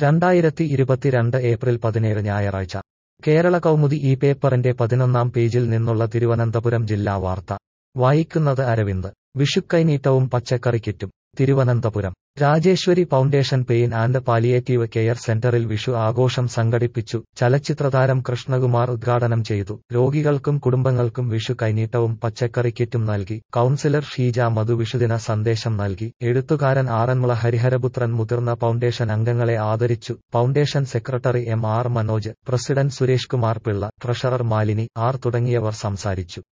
രണ്ടായിരത്തി ഇരുപത്തിരണ്ട് ഏപ്രിൽ പതിനേഴ് ഞായറാഴ്ച കേരള കൗമുദി ഈ പേപ്പറിന്റെ പതിനൊന്നാം പേജിൽ നിന്നുള്ള തിരുവനന്തപുരം ജില്ലാ വാർത്ത വായിക്കുന്നത് അരവിന്ദ് വിഷുക്കൈനീട്ടവും പച്ചക്കറിക്കിറ്റും Thiruvananthapuram Rajeshwari foundation pain and palliative care സെന്ററിൽ വിഷു ആഘോഷം സംഘടിപ്പിച്ചു ചലച്ചിത്രതാരം കൃഷ്ണകുമാർ ഉദ്ഘാടനം ചെയ്തു രോഗികൾക്കും കുടുംബങ്ങൾക്കും വിഷു കൈനീട്ടവും പച്ചക്കറിക്കിറ്റും നൽകി കൌൺസിലർ ഷീജ മധു വിഷുദിന സന്ദേശം നൽകി എഴുത്തുകാരൻ ആറന്മുള ഹരിഹരപുത്രൻ മുതിർന്ന ഫൗണ്ടേഷൻ അംഗങ്ങളെ ആദരിച്ചു foundation secretary M R Manoj president Suresh Kumar Pillai treasurer Malini R തുടങ്ങിയവർ സംസാരിച്ചു